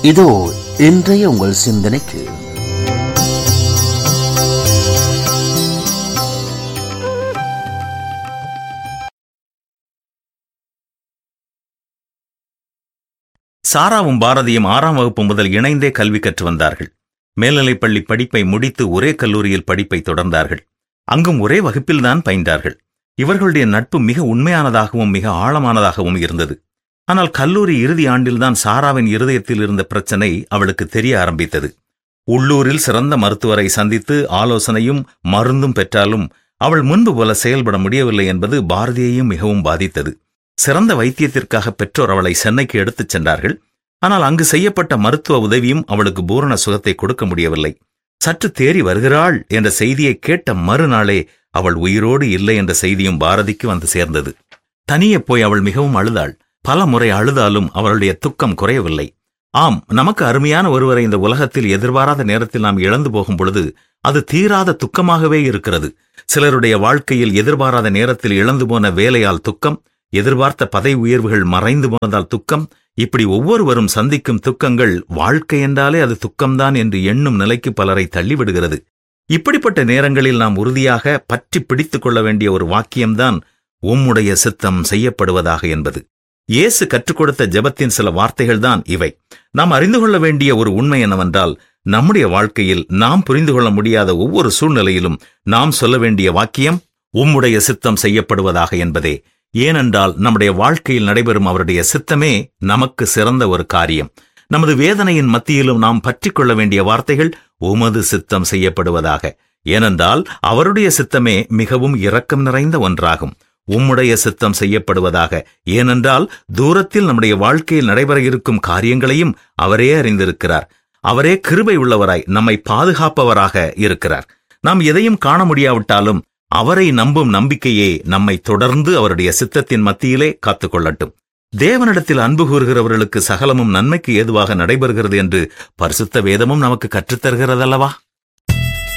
இதோ இன்றைய உங்கள் சிந்தனைக்கு சாராவும் பாரதியும் ஆறாம் வகுப்பு முதல் இணைந்தே கல்வி கற்று வந்தார்கள் மேல்நிலைப்பள்ளி படிப்பை முடித்து ஒரே கல்லூரியில் படிப்பை தொடர்ந்தார்கள் அங்கும் ஒரே வகுப்பில்தான் பயின்றார்கள் இவர்களுடைய நட்பு மிக உண்மையானதாகவும் மிக ஆழமானதாகவும் இருந்தது ஆனால் கல்லூரி இறுதி ஆண்டில்தான் சாராவின் இருதயத்தில் இருந்த பிரச்சனை அவளுக்கு தெரிய ஆரம்பித்தது உள்ளூரில் சிறந்த மருத்துவரை சந்தித்து ஆலோசனையும் மருந்தும் பெற்றாலும் அவள் முன்பு போல செயல்பட முடியவில்லை என்பது பாரதியையும் மிகவும் பாதித்தது சிறந்த வைத்தியத்திற்காக பெற்றோர் அவளை சென்னைக்கு எடுத்துச் சென்றார்கள் ஆனால் அங்கு செய்யப்பட்ட மருத்துவ உதவியும் அவளுக்கு பூரண சுகத்தை கொடுக்க முடியவில்லை சற்று தேறி வருகிறாள் என்ற செய்தியை கேட்ட மறுநாளே அவள் உயிரோடு இல்லை என்ற செய்தியும் பாரதிக்கு வந்து சேர்ந்தது தனியே போய் அவள் மிகவும் அழுதாள் பல முறை அழுதாலும் அவளுடைய துக்கம் குறையவில்லை ஆம் நமக்கு அருமையான ஒருவரை இந்த உலகத்தில் எதிர்பாராத நேரத்தில் நாம் இழந்து போகும் பொழுது அது தீராத துக்கமாகவே இருக்கிறது சிலருடைய வாழ்க்கையில் எதிர்பாராத நேரத்தில் இழந்து போன வேலையால் துக்கம் எதிர்பார்த்த பதவி உயர்வுகள் மறைந்து போனதால் துக்கம் இப்படி ஒவ்வொருவரும் சந்திக்கும் துக்கங்கள் வாழ்க்கை என்றாலே அது துக்கம்தான் என்று எண்ணும் நிலைக்கு பலரை தள்ளிவிடுகிறது இப்படிப்பட்ட நேரங்களில் நாம் உறுதியாக பற்றி பிடித்துக் கொள்ள வேண்டிய ஒரு வாக்கியம்தான் உம்முடைய சித்தம் செய்யப்படுவதாக என்பது இயேசு கற்றுக் கொடுத்த ஜெபத்தின் சில வார்த்தைகள்தான் இவை நாம் அறிந்து கொள்ள வேண்டிய ஒரு உண்மை என்னவென்றால் நம்முடைய வாழ்க்கையில் நாம் புரிந்து கொள்ள முடியாத ஒவ்வொரு சூழ்நிலையிலும் நாம் சொல்ல வேண்டிய வாக்கியம் உம்முடைய சித்தம் செய்யப்படுவதாக என்பதே ஏனென்றால் நம்முடைய வாழ்க்கையில் நடைபெறும் அவருடைய சித்தமே நமக்கு சிறந்த ஒரு காரியம் நமது வேதனையின் மத்தியிலும் நாம் பற்றிக் கொள்ள வேண்டிய வார்த்தைகள் உமது சித்தம் செய்யப்படுவதாக ஏனென்றால் அவருடைய சித்தமே மிகவும் இரக்கம் நிறைந்த ஒன்றாகும் உம்முடைய சித்தம் செய்யப்படுவதாக ஏனென்றால் தூரத்தில் நம்முடைய வாழ்க்கையில் நடைபெற இருக்கும் காரியங்களையும் அவரே அறிந்திருக்கிறார் அவரே கிருபை உள்ளவராய் நம்மை பாதுகாப்பவராக இருக்கிறார் நாம் எதையும் காண முடியாவிட்டாலும் அவரை நம்பும் நம்பிக்கையே நம்மை தொடர்ந்து அவருடைய சித்தத்தின் மத்தியிலே காத்துக்கொள்ளட்டும் தேவனிடத்தில் அன்பு கூறுகிறவர்களுக்கு சகலமும் நன்மைக்கு ஏதுவாக நடைபெறுகிறது என்று பரிசுத்த வேதமும் நமக்கு கற்றுத்தருகிறதல்லவா